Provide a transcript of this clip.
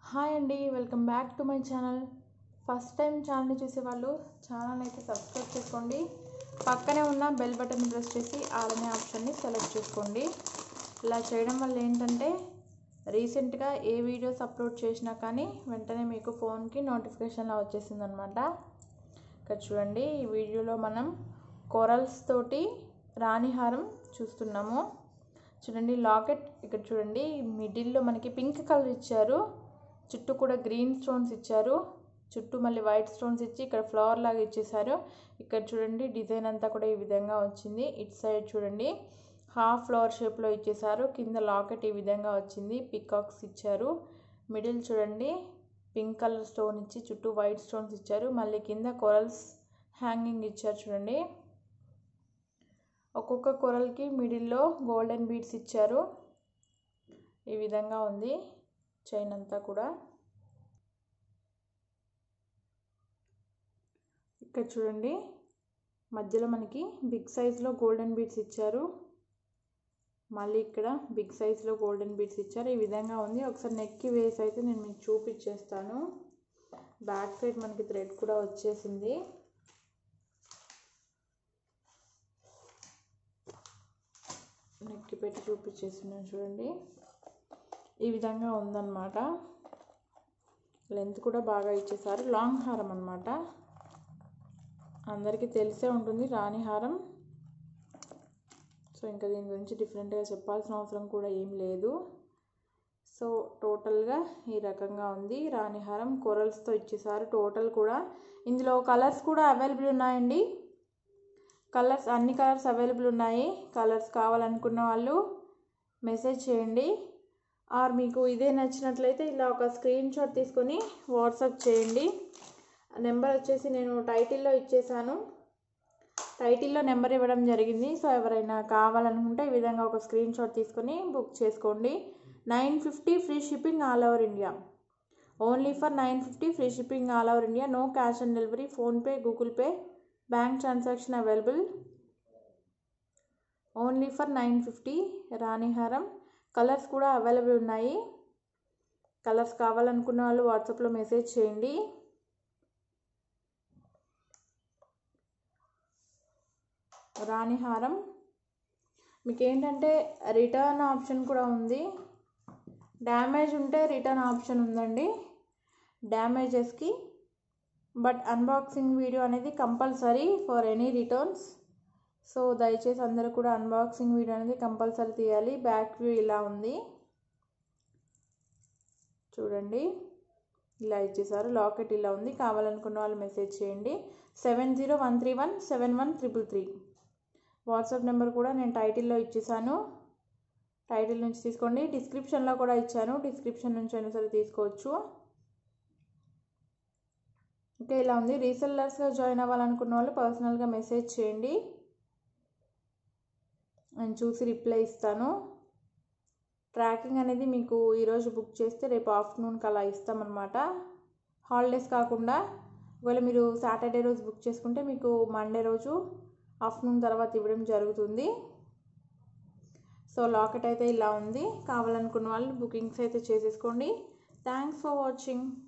hi అండి welcome back to my channel first time ఛానల్ని చూసే వాళ్ళు ఛానల్ అయితే సబ్స్క్రైబ్ చేసుకోండి పక్కనే ఉన్న బెల్ బటన్ ప్రెస్ చేసి ఆల్ అనే ఆప్షన్ని సెలెక్ట్ చేసుకోండి ఇలా చేయడం వల్ల ఏంటంటే రీసెంట్గా ఏ వీడియోస్ అప్లోడ్ చేసినా కానీ వెంటనే మీకు ఫోన్కి నోటిఫికేషన్లా వచ్చేసింది అనమాట ఇక్కడ చూడండి ఈ వీడియోలో మనం కోరల్స్ తోటి రాణిహారం చూస్తున్నాము చూడండి లాకెట్ ఇక్కడ చూడండి మిడిల్లో మనకి పింక్ కలర్ ఇచ్చారు చుట్టూ కూడా గ్రీన్ స్టోన్స్ ఇచ్చారు చుట్టూ మళ్ళీ వైట్ స్టోన్స్ ఇచ్చి ఇక్కడ ఫ్లవర్ లాగా ఇచ్చేసారు ఇక్కడ చూడండి డిజైన్ అంతా కూడా ఈ విధంగా వచ్చింది ఇటు సైడ్ చూడండి హాఫ్ ఫ్లవర్ షేప్లో ఇచ్చేసారు కింద లాకెట్ ఈ విధంగా వచ్చింది పికాక్స్ ఇచ్చారు మిడిల్ చూడండి పింక్ కలర్ స్టోన్ ఇచ్చి చుట్టూ వైట్ స్టోన్స్ ఇచ్చారు మళ్ళీ కింద కొరల్స్ హ్యాంగింగ్ ఇచ్చారు చూడండి ఒక్కొక్క కొరల్కి మిడిల్లో గోల్డెన్ బీడ్స్ ఇచ్చారు ఈ విధంగా ఉంది చైన్ అంతా కూడా ఇక్కడ చూడండి మధ్యలో మనకి బిగ్ సైజ్లో గోల్డెన్ బీడ్స్ ఇచ్చారు మళ్ళీ ఇక్కడ బిగ్ సైజ్లో గోల్డెన్ బీడ్స్ ఇచ్చారు ఈ విధంగా ఉంది ఒకసారి నెక్కి వేసి అయితే నేను మీకు చూపించేస్తాను బ్యాక్ సైడ్ మనకి థ్రెడ్ కూడా వచ్చేసింది నెక్కి పెట్టి చూపించేస్తున్నాను చూడండి ఈ విధంగా ఉందన్నమాట లెంత్ కూడా బాగా ఇచ్చేసారు లాంగ్ హారం అనమాట అందరికీ తెలిసే ఉంటుంది రాణి హారం సో ఇంకా దీని గురించి డిఫరెంట్గా చెప్పాల్సిన అవసరం కూడా ఏం లేదు సో టోటల్గా ఈ రకంగా ఉంది రాణిహారం కొరల్స్తో ఇచ్చేసారు టోటల్ కూడా ఇందులో కలర్స్ కూడా అవైలబుల్ ఉన్నాయండి కలర్స్ అన్ని కలర్స్ అవైలబుల్ ఉన్నాయి కలర్స్ కావాలనుకున్న వాళ్ళు మెసేజ్ చేయండి ఆర్ మీకు ఇదే నచ్చినట్లయితే ఇలా ఒక స్క్రీన్ షాట్ తీసుకొని వాట్సాప్ చేయండి నెంబర్ వచ్చేసి నేను టైటిల్లో ఇచ్చేసాను టైటిల్లో నెంబర్ ఇవ్వడం జరిగింది సో ఎవరైనా కావాలనుకుంటే ఈ విధంగా ఒక స్క్రీన్ షాట్ తీసుకొని బుక్ చేసుకోండి nine fifty free shipping all over India only for nine fifty free shipping all over India no cash on delivery PhonePe Google Pay bank transaction available only for nine fifty రాణిహారం colours కూడా available ఉన్నాయి colours కావాలనుకున్న వాళ్ళు వాట్సాప్లో message చేయండి రాణిహారం మీకు ఏంటంటే return option కూడా ఉంది డ్యామేజ్ ఉంటే రిటర్న్ ఆప్షన్ ఉందండి డ్యామేజెస్కి బట్ అన్బాక్సింగ్ వీడియో అనేది compulsory for any returns so దయచేసి అందరూ కూడా అన్బాక్సింగ్ వీడియో అనేది కంపల్సరీ తీయాలి బ్యాక్ వ్యూ ఇలా ఉంది చూడండి ఇలా ఇచ్చేసారు లాకెట్ ఇలా ఉంది కావాలనుకున్న వాళ్ళు మెసేజ్ చేయండి seven zero one three one seven one triple three WhatsApp number కూడా నేను టైటిల్లో ఇచ్చేసాను టైటిల్ నుంచి తీసుకోండి డిస్క్రిప్షన్లో కూడా ఇచ్చాను డిస్క్రిప్షన్ నుంచి అయినా సరే తీసుకోవచ్చు ఇంకా ఇలా ఉంది రీసెల్లర్స్గా జాయిన్ అవ్వాలనుకున్న వాళ్ళు పర్సనల్గా మెసేజ్ చేయండి నేను చూసి రిప్లై ఇస్తాను ట్రాకింగ్ అనేది మీకు ఈరోజు బుక్ చేస్తే రేపు ఆఫ్టర్నూన్కి అలా ఇస్తామన్నమాట హాలిడేస్ కాకుండా ఒకవేళ మీరు సాటర్డే రోజు బుక్ చేసుకుంటే మీకు మండే రోజు ఆఫ్టర్నూన్ తర్వాత ఇవ్వడం జరుగుతుంది సో లాకెట్ అయితే ఇలా ఉంది కావాలనుకున్న వాళ్ళు బుకింగ్స్ అయితే చేసేసుకోండి థ్యాంక్స్ ఫర్ వాచింగ్